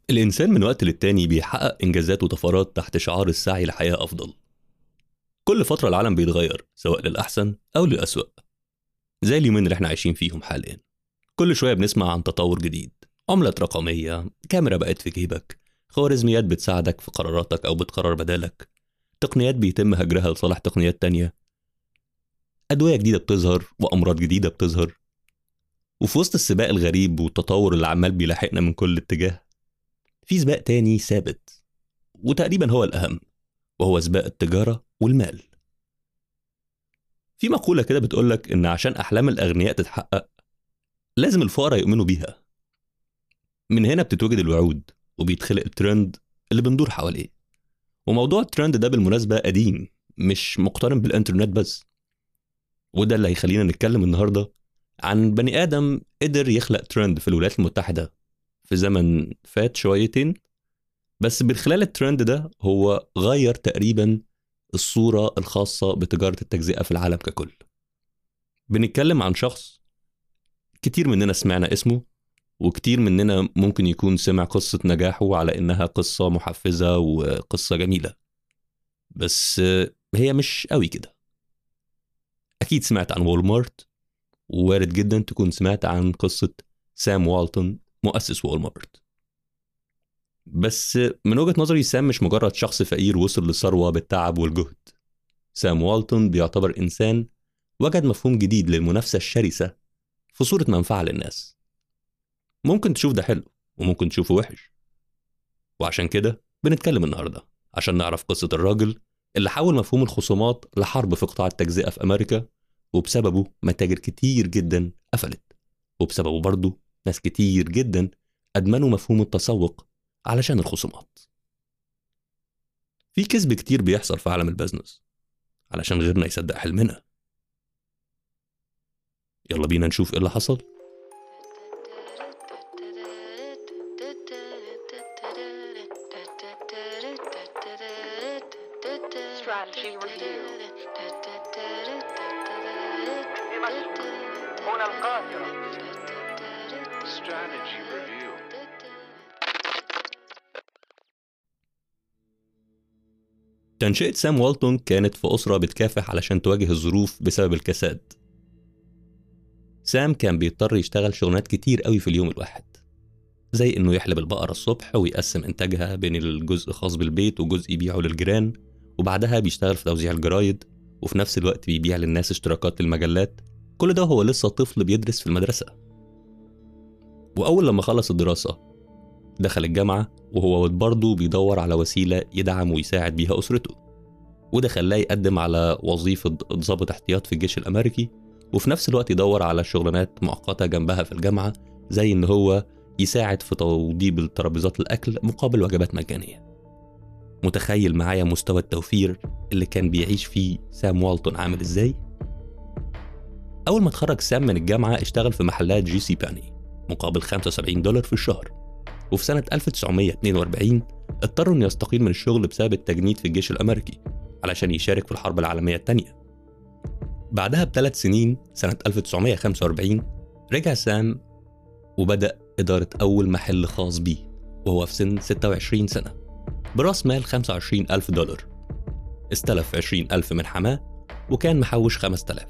الإنسان من وقت للتاني بيحقق إنجازات وطفرات تحت شعار السعي لحياة أفضل كل فترة العالم بيتغير سواء للأحسن أو للأسوأ زي اليومين اللي احنا عايشين فيهم حاليا كل شوية بنسمع عن تطور جديد عملة رقمية كاميرا بقت في جيبك خوارزميات بتساعدك في قراراتك أو بتقرر بدالك تقنيات بيتم هجرها لصالح تقنيات تانية أدوية جديدة بتظهر وأمراض جديدة بتظهر وفي وسط السباق الغريب والتطور اللي عمال بيلاحقنا من كل اتجاه في سباق تاني ثابت وتقريبا هو الأهم وهو سباق التجارة والمال في مقولة كده بتقولك إن عشان أحلام الأغنياء تتحقق لازم الفقراء يؤمنوا بيها من هنا بتتوجد الوعود وبيتخلق الترند اللي بندور حواليه وموضوع الترند ده بالمناسبة قديم مش مقترن بالإنترنت بس وده اللي هيخلينا نتكلم النهاردة عن بني آدم قدر يخلق ترند في الولايات المتحدة في زمن فات شويتين بس من خلال الترند ده هو غير تقريبا الصورة الخاصة بتجارة التجزئة في العالم ككل بنتكلم عن شخص كتير مننا سمعنا اسمه وكتير مننا ممكن يكون سمع قصة نجاحه على إنها قصة محفزة وقصة جميلة بس هي مش قوي كده أكيد سمعت عن وولمارت ووارد جدا تكون سمعت عن قصة سام والتون مؤسس وولمارت بس من وجهة نظري سام مش مجرد شخص فقير وصل للثروة بالتعب والجهد سام والتون بيعتبر إنسان وجد مفهوم جديد للمنافسة الشرسة في صورة منفعة للناس ممكن تشوف ده حلو وممكن تشوفه وحش وعشان كده بنتكلم النهاردة عشان نعرف قصة الراجل اللي حول مفهوم الخصومات لحرب في قطاع التجزئة في أمريكا وبسببه متاجر كتير جدا قفلت وبسببه برضه ناس كتير جدا أدمنوا مفهوم التسوق علشان الخصومات في كذب كتير بيحصل في عالم البزنس علشان غيرنا يصدق حلمنا يلا بينا نشوف ايه اللي حصل Strategy review. بمصر هنا القاهرة Strategy review. تنشئة سام والتون كانت في أسرة بتكافح علشان تواجه الظروف بسبب الكساد سام كان بيضطر يشتغل شغلانات كتير قوي في اليوم الواحد زي إنه يحلب البقرة الصبح ويقسم إنتاجها بين الجزء خاص بالبيت وجزء يبيعه للجيران وبعدها بيشتغل في توزيع الجرايد وفي نفس الوقت بيبيع للناس اشتراكات للمجلات كل ده هو لسه طفل بيدرس في المدرسة وأول لما خلص الدراسة دخل الجامعة وهو برضه بيدور على وسيلة يدعم ويساعد بيها أسرته وده خلاه يقدم على وظيفة ضابط احتياط في الجيش الأمريكي وفي نفس الوقت يدور على شغلانات مؤقتة جنبها في الجامعة زي إن هو يساعد في توضيب الترابيزات الأكل مقابل وجبات مجانية متخيل معايا مستوى التوفير اللي كان بيعيش فيه سام والتون عامل إزاي؟ أول ما اتخرج سام من الجامعة اشتغل في محلات جي سي باني مقابل 75 دولار في الشهر وفي سنة 1942 اضطر انه يستقيل من الشغل بسبب التجنيد في الجيش الأمريكي علشان يشارك في الحرب العالمية الثانية بعدها بثلاث سنين سنة 1945 رجع سام وبدأ إدارة أول محل خاص بيه وهو في سن 26 سنة برأس مال 25 ألف دولار استلف 20 ألف من حماه وكان محوش 5000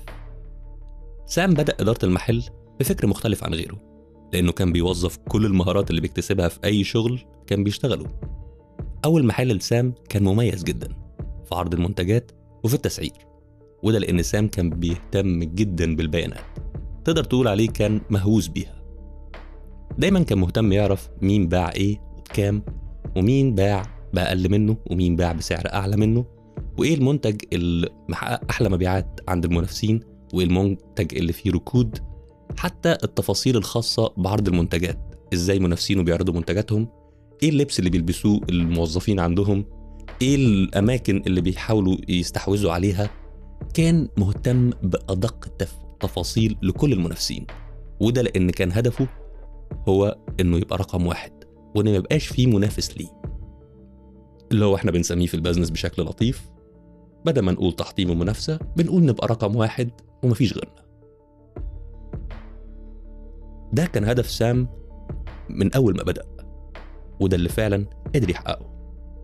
سام بدأ إدارة المحل بفكر مختلف عن غيره لأنه كان بيوظف كل المهارات اللي بيكتسبها في أي شغل كان بيشتغله أول محل لسام كان مميز جدا في عرض المنتجات وفي التسعير وده لأن سام كان بيهتم جدا بالبيانات تقدر تقول عليه كان مهووس بيها دايما كان مهتم يعرف مين باع ايه وبكام ومين باع بأقل منه ومين باع بسعر أعلى منه وإيه المنتج اللي محقق أحلى مبيعات عند المنافسين وإيه المنتج اللي فيه ركود حتى التفاصيل الخاصة بعرض المنتجات ازاي منافسينه بيعرضوا منتجاتهم ايه اللبس اللي بيلبسوه الموظفين عندهم ايه الاماكن اللي بيحاولوا يستحوذوا عليها كان مهتم بادق التفاصيل لكل المنافسين وده لان كان هدفه هو انه يبقى رقم واحد وان ما يبقاش فيه منافس ليه اللي هو احنا بنسميه في البزنس بشكل لطيف بدل ما نقول تحطيم ومنافسة بنقول نبقى رقم واحد ومفيش غيرنا ده كان هدف سام من أول ما بدأ وده اللي فعلا قدر يحققه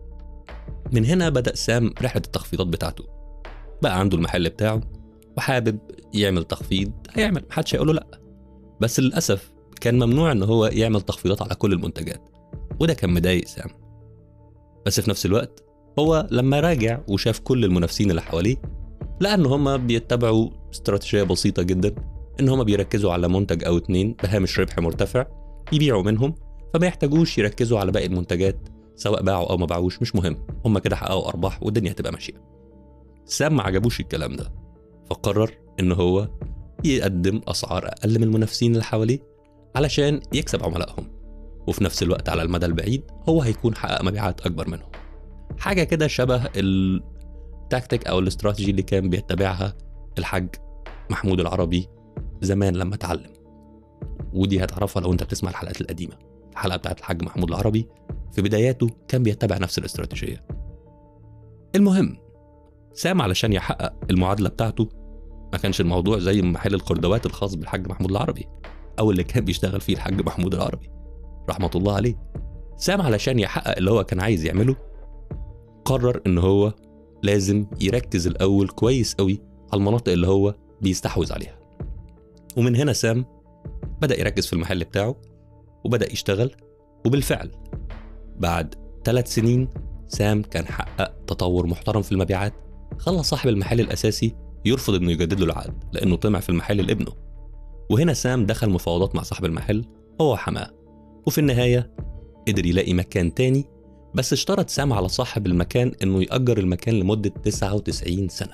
من هنا بدأ سام رحلة التخفيضات بتاعته بقى عنده المحل بتاعه وحابب يعمل تخفيض هيعمل محدش هيقوله لأ بس للأسف كان ممنوع إن هو يعمل تخفيضات على كل المنتجات وده كان مضايق سام بس في نفس الوقت هو لما راجع وشاف كل المنافسين اللي حواليه لقى ان هما بيتبعوا استراتيجيه بسيطه جدا ان هما بيركزوا على منتج او اتنين بهامش ربح مرتفع يبيعوا منهم فما يحتاجوش يركزوا على باقي المنتجات سواء باعوا او ما باعوش مش مهم هما كده حققوا ارباح والدنيا هتبقى ماشيه سام ما عجبوش الكلام ده فقرر ان هو يقدم اسعار اقل من المنافسين اللي حواليه علشان يكسب عملائهم وفي نفس الوقت على المدى البعيد هو هيكون حقق مبيعات اكبر منهم حاجه كده شبه التكتيك او الاستراتيجي اللي كان بيتبعها الحاج محمود العربي زمان لما اتعلم ودي هتعرفها لو انت بتسمع الحلقات القديمه الحلقه بتاعت الحاج محمود العربي في بداياته كان بيتبع نفس الاستراتيجيه المهم سام علشان يحقق المعادله بتاعته ما كانش الموضوع زي محل الخردوات الخاص بالحاج محمود العربي او اللي كان بيشتغل فيه الحاج محمود العربي رحمه الله عليه سام علشان يحقق اللي هو كان عايز يعمله قرر ان هو لازم يركز الاول كويس قوي على المناطق اللي هو بيستحوذ عليها ومن هنا سام بدا يركز في المحل بتاعه وبدا يشتغل وبالفعل بعد ثلاث سنين سام كان حقق تطور محترم في المبيعات خلى صاحب المحل الاساسي يرفض انه يجدد له العقد لانه طمع في المحل لابنه وهنا سام دخل مفاوضات مع صاحب المحل هو وحماه وفي النهايه قدر يلاقي مكان تاني بس اشترط سام على صاحب المكان انه يأجر المكان لمدة 99 سنة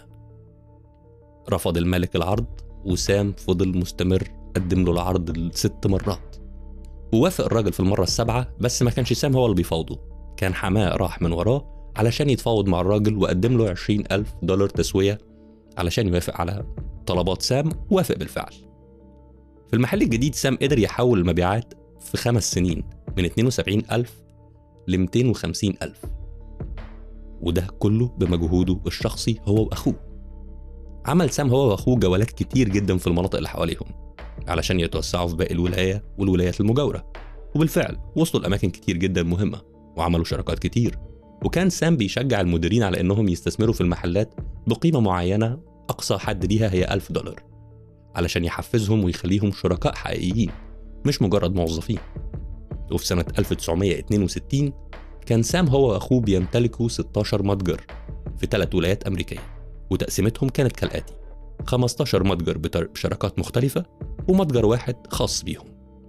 رفض الملك العرض وسام فضل مستمر قدم له العرض الست مرات ووافق الراجل في المرة السابعة بس ما كانش سام هو اللي بيفاوضه كان حماه راح من وراه علشان يتفاوض مع الراجل وقدم له 20 ألف دولار تسوية علشان يوافق على طلبات سام وافق بالفعل في المحل الجديد سام قدر يحول المبيعات في خمس سنين من 72 ألف ل 250 ألف وده كله بمجهوده الشخصي هو وأخوه عمل سام هو وأخوه جولات كتير جدا في المناطق اللي حواليهم علشان يتوسعوا في باقي الولاية والولايات المجاورة وبالفعل وصلوا لأماكن كتير جدا مهمة وعملوا شراكات كتير وكان سام بيشجع المديرين على إنهم يستثمروا في المحلات بقيمة معينة أقصى حد ليها هي ألف دولار علشان يحفزهم ويخليهم شركاء حقيقيين مش مجرد موظفين وفي سنة 1962 كان سام هو وأخوه بيمتلكوا 16 متجر في ثلاث ولايات أمريكية وتقسيمتهم كانت كالآتي 15 متجر بتر- بشراكات مختلفة ومتجر واحد خاص بيهم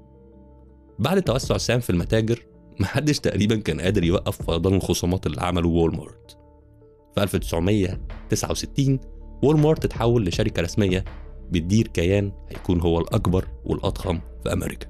بعد توسع سام في المتاجر محدش تقريبا كان قادر يوقف فيضان الخصومات اللي عمله وولمارت في 1969 وولمارت اتحول لشركة رسمية بتدير كيان هيكون هو الأكبر والأضخم في أمريكا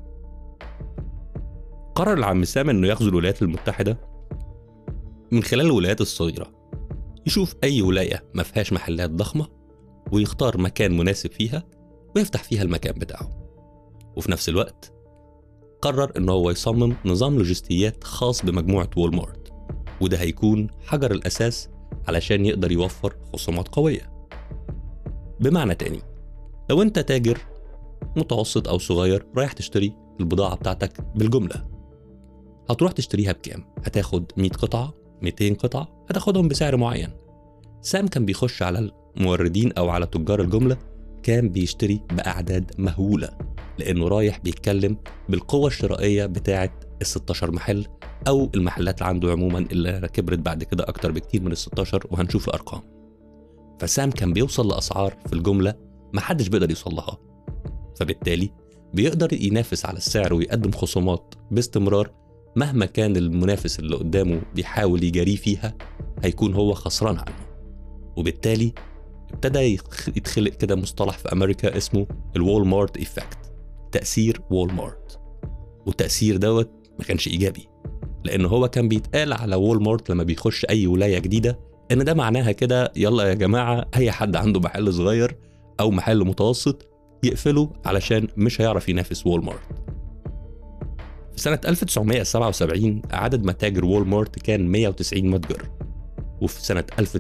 قرر العم سام انه يغزو الولايات المتحده من خلال الولايات الصغيره يشوف اي ولايه ما فيهاش محلات ضخمه ويختار مكان مناسب فيها ويفتح فيها المكان بتاعه وفي نفس الوقت قرر ان هو يصمم نظام لوجستيات خاص بمجموعه وولمارت وده هيكون حجر الاساس علشان يقدر يوفر خصومات قويه بمعنى تاني لو انت تاجر متوسط او صغير رايح تشتري البضاعه بتاعتك بالجمله هتروح تشتريها بكام؟ هتاخد 100 قطعة 200 قطعة هتاخدهم بسعر معين سام كان بيخش على الموردين أو على تجار الجملة كان بيشتري بأعداد مهولة لأنه رايح بيتكلم بالقوة الشرائية بتاعة ال 16 محل أو المحلات اللي عنده عموما اللي كبرت بعد كده أكتر بكتير من ال 16 وهنشوف الأرقام فسام كان بيوصل لأسعار في الجملة محدش بيقدر يوصل لها فبالتالي بيقدر ينافس على السعر ويقدم خصومات باستمرار مهما كان المنافس اللي قدامه بيحاول يجاريه فيها هيكون هو خسران عنه وبالتالي ابتدى يتخ- يتخلق كده مصطلح في امريكا اسمه الوول مارت ايفكت تاثير وول مارت والتاثير دوت ما كانش ايجابي لان هو كان بيتقال على وول مارت لما بيخش اي ولايه جديده ان ده معناها كده يلا يا جماعه اي حد عنده محل صغير او محل متوسط يقفله علشان مش هيعرف ينافس وول مارت في سنة 1977 عدد متاجر وول مارت كان 190 متجر وفي سنة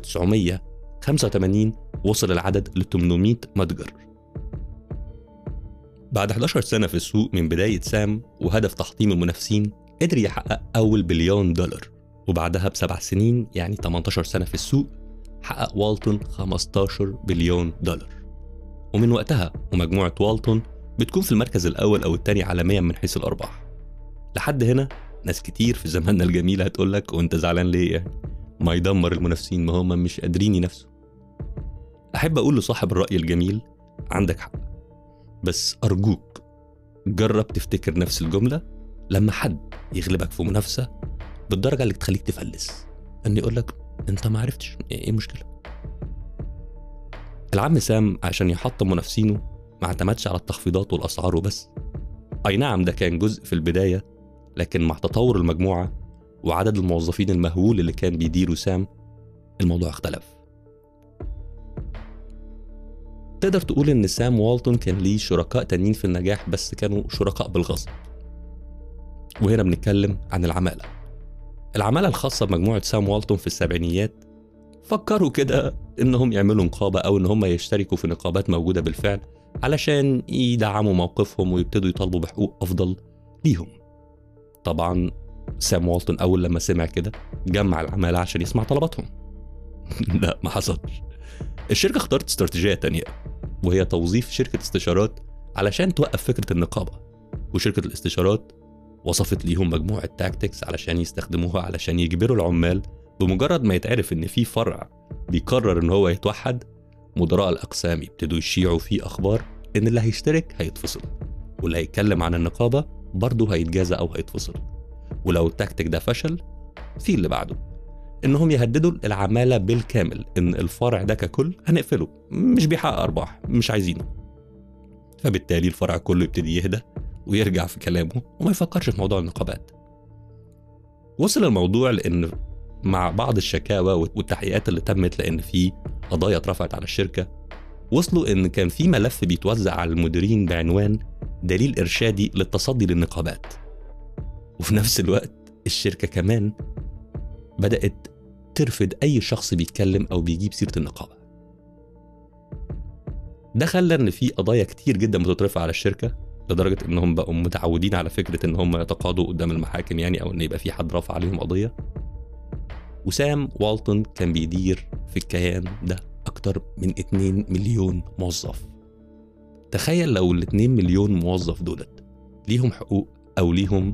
1985 وصل العدد ل 800 متجر بعد 11 سنة في السوق من بداية سام وهدف تحطيم المنافسين قدر يحقق أول بليون دولار وبعدها بسبع سنين يعني 18 سنة في السوق حقق والتون 15 بليون دولار ومن وقتها ومجموعة والتون بتكون في المركز الأول أو الثاني عالميا من حيث الأرباح لحد هنا ناس كتير في زماننا الجميل هتقول لك وانت زعلان ليه يعني ما يدمر المنافسين ما هم مش قادرين ينافسوا أحب أقول لصاحب الرأي الجميل عندك حق بس أرجوك جرب تفتكر نفس الجملة لما حد يغلبك في منافسة بالدرجة اللي تخليك تفلس إن يقول لك أنت ما عرفتش إيه المشكلة العم سام عشان يحطم منافسينه ما اعتمدش على التخفيضات والأسعار وبس أي نعم ده كان جزء في البداية لكن مع تطور المجموعة وعدد الموظفين المهول اللي كان بيديروا سام الموضوع اختلف تقدر تقول إن سام والتون كان ليه شركاء تانيين في النجاح بس كانوا شركاء بالغصب وهنا بنتكلم عن العمالة العمالة الخاصة بمجموعة سام والتون في السبعينيات فكروا كده إنهم يعملوا نقابة أو إن هم يشتركوا في نقابات موجودة بالفعل علشان يدعموا موقفهم ويبتدوا يطالبوا بحقوق أفضل ليهم طبعا سام والتون أول لما سمع كده جمع العمالة عشان يسمع طلباتهم لا ما حصلش الشركة اختارت استراتيجية تانية وهي توظيف شركة استشارات علشان توقف فكرة النقابة وشركة الاستشارات وصفت ليهم مجموعة تاكتكس علشان يستخدموها علشان يجبروا العمال بمجرد ما يتعرف إن في فرع بيقرر إن هو يتوحد مدراء الأقسام يبتدوا يشيعوا فيه أخبار إن اللي هيشترك هيتفصل واللي هيتكلم عن النقابة برضه هيتجازى أو هيتفصل ولو التكتيك ده فشل في اللي بعده انهم يهددوا العماله بالكامل ان الفرع ده ككل هنقفله مش بيحقق ارباح مش عايزينه فبالتالي الفرع كله يبتدي يهدى ويرجع في كلامه وما يفكرش في موضوع النقابات وصل الموضوع لان مع بعض الشكاوى والتحقيقات اللي تمت لان في قضايا اترفعت على الشركه وصلوا ان كان في ملف بيتوزع على المديرين بعنوان دليل ارشادي للتصدي للنقابات وفي نفس الوقت الشركه كمان بدات ترفض اي شخص بيتكلم او بيجيب سيره النقابه ده خلى ان في قضايا كتير جدا بتترفع على الشركه لدرجه انهم بقوا متعودين على فكره ان هم يتقاضوا قدام المحاكم يعني او ان يبقى في حد رافع عليهم قضيه وسام والتون كان بيدير في الكيان ده أكتر من 2 مليون موظف تخيل لو ال 2 مليون موظف دولت ليهم حقوق أو ليهم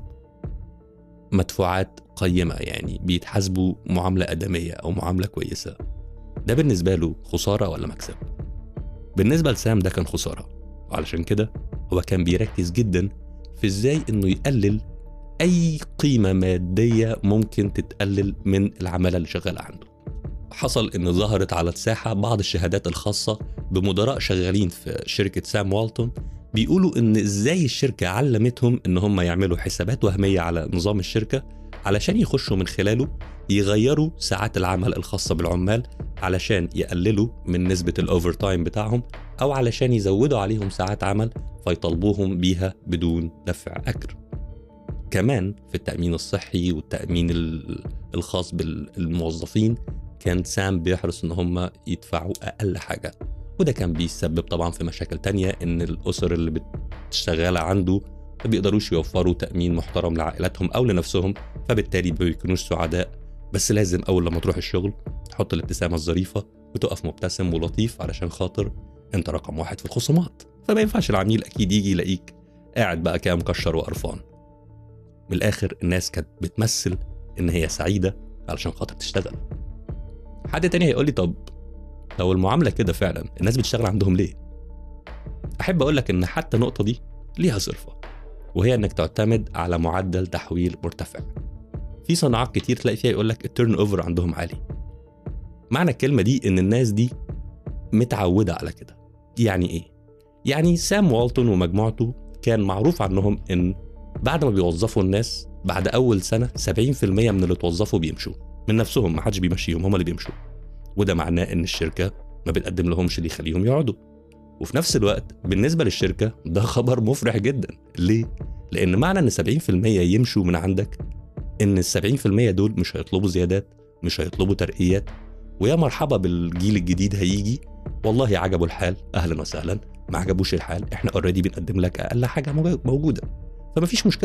مدفوعات قيمة يعني بيتحاسبوا معاملة آدمية أو معاملة كويسة ده بالنسبة له خسارة ولا مكسب؟ بالنسبة لسام ده كان خسارة وعلشان كده هو كان بيركز جدا في ازاي انه يقلل اي قيمة مادية ممكن تتقلل من العمالة اللي شغالة عنده حصل ان ظهرت على الساحة بعض الشهادات الخاصة بمدراء شغالين في شركة سام والتون بيقولوا ان ازاي الشركة علمتهم ان هم يعملوا حسابات وهمية على نظام الشركة علشان يخشوا من خلاله يغيروا ساعات العمل الخاصة بالعمال علشان يقللوا من نسبة الأوفر تايم بتاعهم أو علشان يزودوا عليهم ساعات عمل فيطالبوهم بيها بدون دفع أجر كمان في التأمين الصحي والتأمين الخاص بالموظفين كان سام بيحرص ان هم يدفعوا اقل حاجه وده كان بيسبب طبعا في مشاكل تانية ان الاسر اللي بتشتغل عنده ما بيقدروش يوفروا تامين محترم لعائلاتهم او لنفسهم فبالتالي ما بيكونوش سعداء بس لازم اول لما تروح الشغل تحط الابتسامه الظريفه وتقف مبتسم ولطيف علشان خاطر انت رقم واحد في الخصومات فما ينفعش العميل اكيد يجي يلاقيك قاعد بقى كده مكشر وقرفان من الاخر الناس كانت بتمثل ان هي سعيده علشان خاطر تشتغل حد تاني هيقول لي طب لو المعامله كده فعلا الناس بتشتغل عندهم ليه احب اقول لك ان حتى النقطه دي ليها صرفه وهي انك تعتمد على معدل تحويل مرتفع في صناعات كتير تلاقي فيها يقول لك التيرن اوفر عندهم عالي معنى الكلمه دي ان الناس دي متعوده على كده يعني ايه يعني سام والتون ومجموعته كان معروف عنهم ان بعد ما بيوظفوا الناس بعد اول سنه 70% من اللي توظفوا بيمشوا من نفسهم ما حدش بيمشيهم هم اللي بيمشوا وده معناه ان الشركه ما بتقدم لهمش اللي يخليهم يقعدوا وفي نفس الوقت بالنسبه للشركه ده خبر مفرح جدا ليه لان معنى ان 70% يمشوا من عندك ان ال 70% دول مش هيطلبوا زيادات مش هيطلبوا ترقيات ويا مرحبا بالجيل الجديد هيجي والله عجبه الحال اهلا وسهلا ما عجبوش الحال احنا اوريدي بنقدم لك اقل حاجه موجوده فما فيش مشكله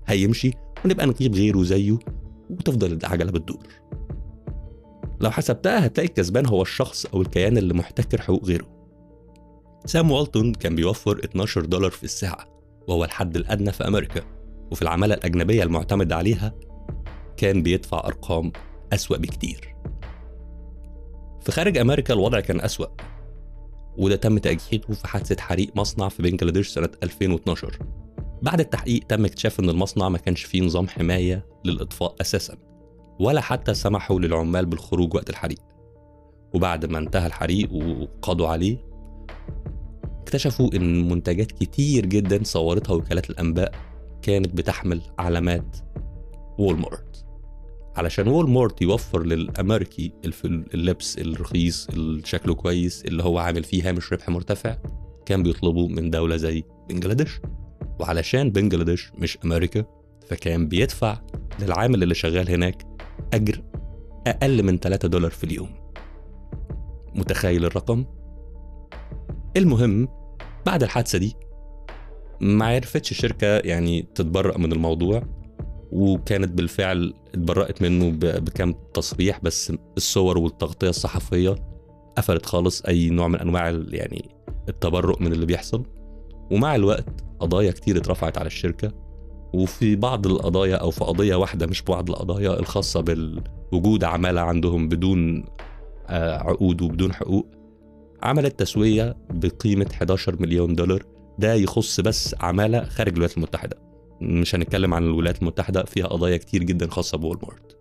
هيمشي ونبقى نجيب غيره زيه وتفضل العجلة بتدور لو حسبتها هتلاقي الكسبان هو الشخص أو الكيان اللي محتكر حقوق غيره سام والتون كان بيوفر 12 دولار في الساعة وهو الحد الأدنى في أمريكا وفي العمالة الأجنبية المعتمد عليها كان بيدفع أرقام أسوأ بكتير في خارج أمريكا الوضع كان أسوأ وده تم تأجيله في حادثة حريق مصنع في بنجلاديش سنة 2012 بعد التحقيق تم اكتشاف ان المصنع ما كانش فيه نظام حماية للإطفاء أساسا ولا حتى سمحوا للعمال بالخروج وقت الحريق وبعد ما انتهى الحريق وقضوا عليه اكتشفوا ان منتجات كتير جدا صورتها وكالات الانباء كانت بتحمل علامات وولمارت علشان وولمارت يوفر للامريكي الف- اللبس الرخيص اللي شكله كويس اللي هو عامل فيه هامش ربح مرتفع كان بيطلبوا من دولة زي بنجلاديش وعلشان بنجلاديش مش أمريكا فكان بيدفع للعامل اللي شغال هناك أجر أقل من 3 دولار في اليوم متخيل الرقم؟ المهم بعد الحادثة دي ما عرفتش الشركة يعني تتبرأ من الموضوع وكانت بالفعل اتبرأت منه ب- بكام تصريح بس الصور والتغطية الصحفية قفلت خالص أي نوع من أنواع ال- يعني التبرؤ من اللي بيحصل ومع الوقت قضايا كتير اترفعت على الشركة وفي بعض القضايا أو في قضية واحدة مش بعض القضايا الخاصة بالوجود عمالة عندهم بدون آه، عقود وبدون حقوق عملت تسوية بقيمة 11 مليون دولار ده يخص بس عمالة خارج الولايات المتحدة مش هنتكلم عن الولايات المتحدة فيها قضايا كتير جدا خاصة بولمارت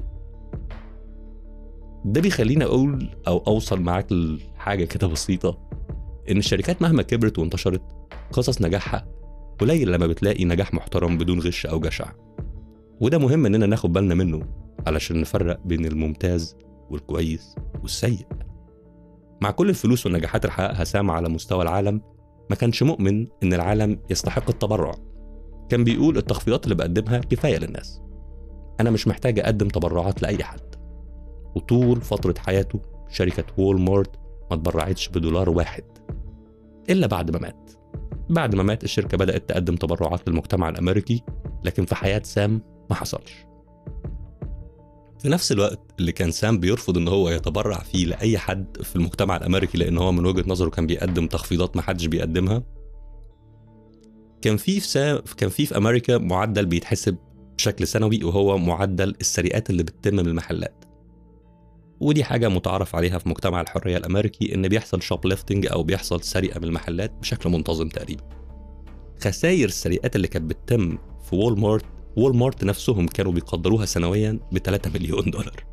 ده بيخليني أقول أو أوصل معاك لحاجة كده بسيطة إن الشركات مهما كبرت وانتشرت قصص نجاحها قليل لما بتلاقي نجاح محترم بدون غش أو جشع وده مهم إننا ناخد بالنا منه علشان نفرق بين الممتاز والكويس والسيء مع كل الفلوس والنجاحات اللي حققها سام على مستوى العالم ما كانش مؤمن إن العالم يستحق التبرع كان بيقول التخفيضات اللي بقدمها كفاية للناس أنا مش محتاج أقدم تبرعات لأي حد وطول فترة حياته شركة وول مارت ما تبرعتش بدولار واحد إلا بعد ما مات بعد ما مات الشركة بدأت تقدم تبرعات للمجتمع الأمريكي لكن في حياة سام ما حصلش في نفس الوقت اللي كان سام بيرفض ان هو يتبرع فيه لاي حد في المجتمع الامريكي لان هو من وجهه نظره كان بيقدم تخفيضات ما حدش بيقدمها كان في في سام كان في في امريكا معدل بيتحسب بشكل سنوي وهو معدل السرقات اللي بتتم من المحلات ودي حاجه متعارف عليها في مجتمع الحريه الامريكي ان بيحصل شوب ليفتنج او بيحصل سرقه من المحلات بشكل منتظم تقريبا خسائر السرقات اللي كانت بتتم في وول مارت وول مارت نفسهم كانوا بيقدروها سنويا ب 3 مليون دولار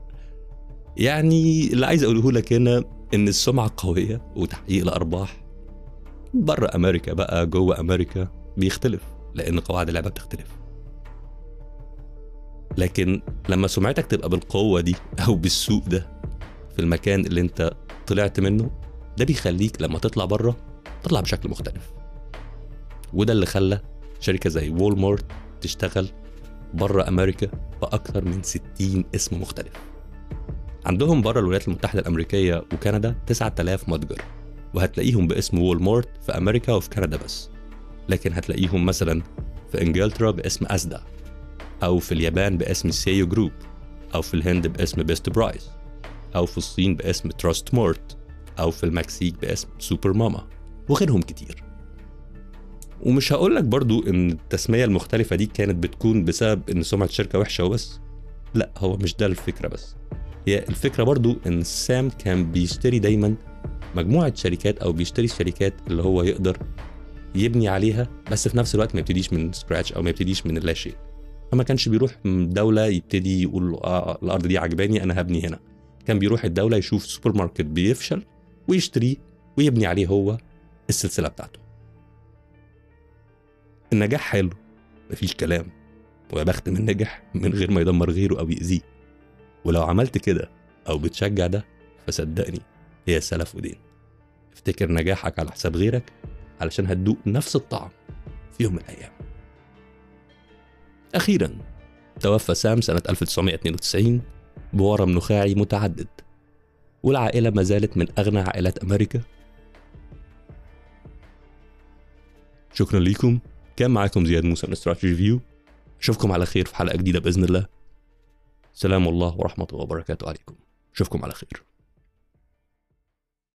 يعني اللي عايز اقوله لك هنا ان السمعه قويه وتحقيق الارباح بره امريكا بقى جوه امريكا بيختلف لان قواعد اللعبه بتختلف لكن لما سمعتك تبقى بالقوه دي او بالسوق ده في المكان اللي انت طلعت منه ده بيخليك لما تطلع بره تطلع بشكل مختلف وده اللي خلى شركه زي وول مارت تشتغل بره امريكا باكثر من 60 اسم مختلف عندهم بره الولايات المتحده الامريكيه وكندا 9000 متجر وهتلاقيهم باسم وول مارت في امريكا وفي كندا بس لكن هتلاقيهم مثلا في انجلترا باسم اسدا او في اليابان باسم سيو جروب او في الهند باسم بيست برايس او في الصين باسم تراست مارت او في المكسيك باسم سوبر ماما وغيرهم كتير ومش هقول لك برضو ان التسميه المختلفه دي كانت بتكون بسبب ان سمعه الشركه وحشه وبس لا هو مش ده الفكره بس هي الفكره برضو ان سام كان بيشتري دايما مجموعه شركات او بيشتري شركات اللي هو يقدر يبني عليها بس في نفس الوقت ما يبتديش من سكراتش او ما يبتديش من اللا شيء فما كانش بيروح دوله يبتدي يقول اه الارض دي عجباني انا هبني هنا كان بيروح الدوله يشوف سوبر ماركت بيفشل ويشتريه ويبني عليه هو السلسله بتاعته النجاح حلو مفيش كلام ويا بخت من نجح من غير ما يدمر غيره او يأذيه ولو عملت كده او بتشجع ده فصدقني هي سلف ودين افتكر نجاحك على حساب غيرك علشان هتدوق نفس الطعم في يوم من الايام اخيرا توفى سام سنة 1992 بورم نخاعي متعدد والعائلة ما زالت من أغنى عائلات أمريكا شكرا ليكم كان معاكم زياد موسى من استراتيجي فيو اشوفكم على خير في حلقه جديده باذن الله سلام الله ورحمته وبركاته عليكم اشوفكم على خير